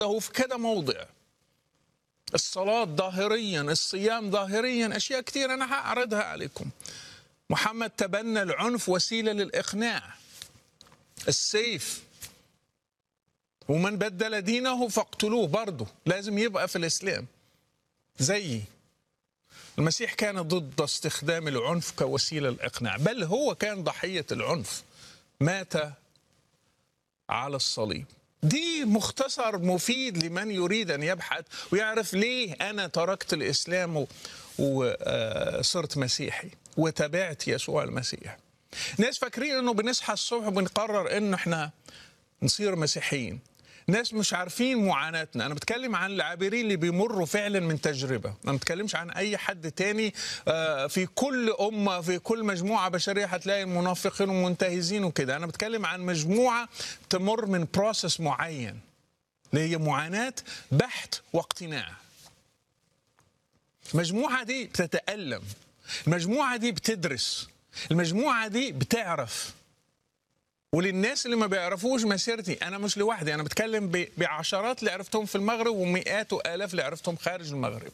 في كذا موضع الصلاة ظاهريا الصيام ظاهريا أشياء كثير أنا هعرضها عليكم محمد تبنى العنف وسيلة للإقناع السيف ومن بدل دينه فاقتلوه برضه لازم يبقى في الإسلام زيي المسيح كان ضد استخدام العنف كوسيلة للإقناع بل هو كان ضحية العنف مات على الصليب دي مختصر مفيد لمن يريد أن يبحث ويعرف ليه أنا تركت الإسلام وصرت مسيحي وتابعت يسوع المسيح ناس فاكرين أنه بنصحى الصبح وبنقرر أنه إحنا نصير مسيحيين ناس مش عارفين معاناتنا انا بتكلم عن العابرين اللي بيمروا فعلا من تجربه انا ما بتكلمش عن اي حد تاني في كل امه في كل مجموعه بشريه هتلاقي المنافقين ومنتهزين وكده انا بتكلم عن مجموعه تمر من بروسس معين اللي هي معاناه بحث واقتناع المجموعه دي بتتالم المجموعه دي بتدرس المجموعه دي بتعرف وللناس اللي ما بيعرفوش مسيرتي انا مش لوحدي انا بتكلم بعشرات اللي عرفتهم في المغرب ومئات والاف اللي عرفتهم خارج المغرب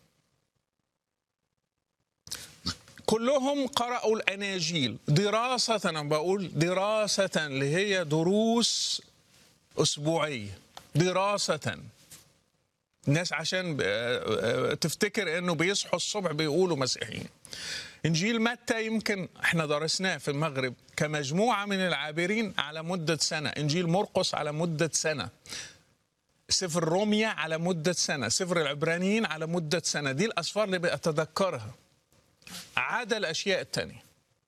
كلهم قرأوا الأناجيل دراسة أنا بقول دراسة اللي هي دروس أسبوعية دراسة الناس عشان تفتكر انه بيصحوا الصبح بيقولوا مسيحيين انجيل متى يمكن احنا درسناه في المغرب كمجموعه من العابرين على مده سنه انجيل مرقس على مده سنه سفر روميا على مده سنه سفر العبرانيين على مده سنه دي الاسفار اللي بتذكرها عدا الاشياء الثانيه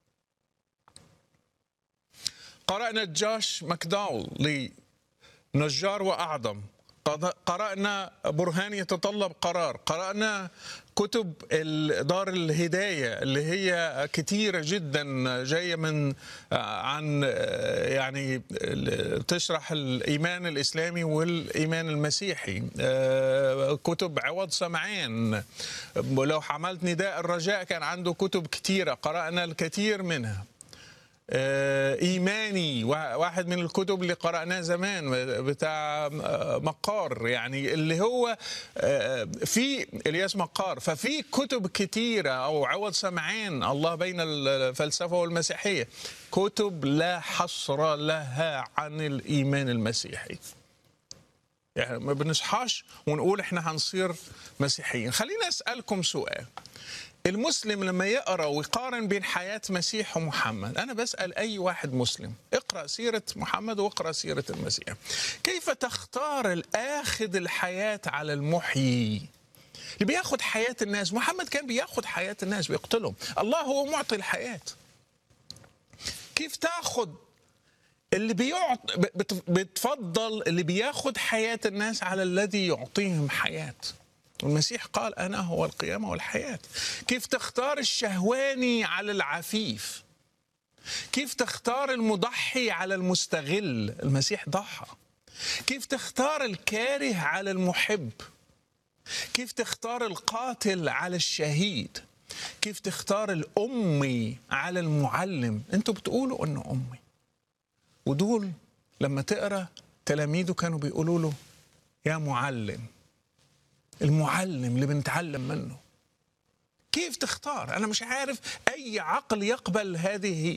قرانا جاش ماكداول لنجار واعظم قرأنا برهان يتطلب قرار قرأنا كتب دار الهداية اللي هي كتيرة جدا جاية من عن يعني تشرح الإيمان الإسلامي والإيمان المسيحي كتب عوض سمعان لو حملت نداء الرجاء كان عنده كتب كتيرة قرأنا الكثير منها ايماني واحد من الكتب اللي قراناه زمان بتاع مقار يعني اللي هو في الياس مقار ففي كتب كتيره او عوض سمعان الله بين الفلسفه والمسيحيه كتب لا حصر لها عن الايمان المسيحي يعني ما بنصحاش ونقول احنا هنصير مسيحيين خليني اسالكم سؤال المسلم لما يقرا ويقارن بين حياه مسيح ومحمد انا بسال اي واحد مسلم اقرا سيره محمد واقرا سيره المسيح كيف تختار الاخذ الحياه على المحيي اللي بياخد حياه الناس محمد كان بياخد حياه الناس بيقتلهم الله هو معطي الحياه كيف تاخد اللي بيعط بتفضل اللي بياخد حياه الناس على الذي يعطيهم حياه والمسيح قال أنا هو القيامة والحياة كيف تختار الشهواني على العفيف كيف تختار المضحي على المستغل المسيح ضحى كيف تختار الكاره على المحب كيف تختار القاتل على الشهيد كيف تختار الأمي على المعلم أنتوا بتقولوا أنه أمي ودول لما تقرأ تلاميذه كانوا بيقولوا له يا معلم المعلم اللي بنتعلم منه كيف تختار انا مش عارف اي عقل يقبل هذه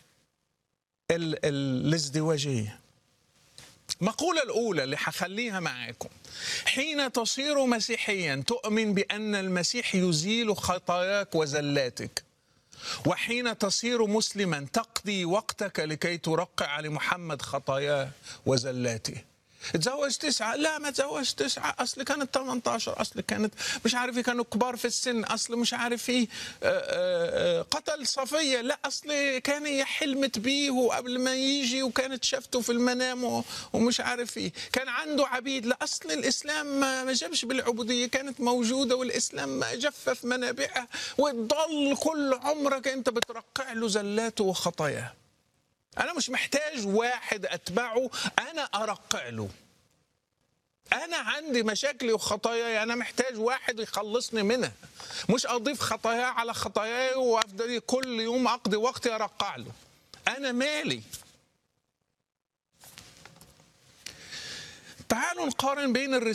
ال ال الازدواجيه المقولة الأولى اللي حخليها معاكم حين تصير مسيحيا تؤمن بأن المسيح يزيل خطاياك وزلاتك وحين تصير مسلما تقضي وقتك لكي ترقع لمحمد خطاياه وزلاته تزوج تسعة لا ما تزوج تسعة أصل كانت 18 أصل كانت مش عارف كانوا كبار في السن أصل مش عارف إيه قتل صفية لا أصل كان هي حلمت بيه قبل ما يجي وكانت شافته في المنام ومش عارف إيه كان عنده عبيد لا أصل الإسلام ما جابش بالعبودية كانت موجودة والإسلام جفف منابعها وتضل كل عمرك أنت بترقع له زلاته وخطاياه أنا مش محتاج واحد أتبعه أنا أرقع له أنا عندي مشاكلي وخطاياي أنا محتاج واحد يخلصني منها مش أضيف خطايا على خطاياي وأفضل كل يوم أقضي وقتي أرقع له أنا مالي تعالوا نقارن بين الرسالة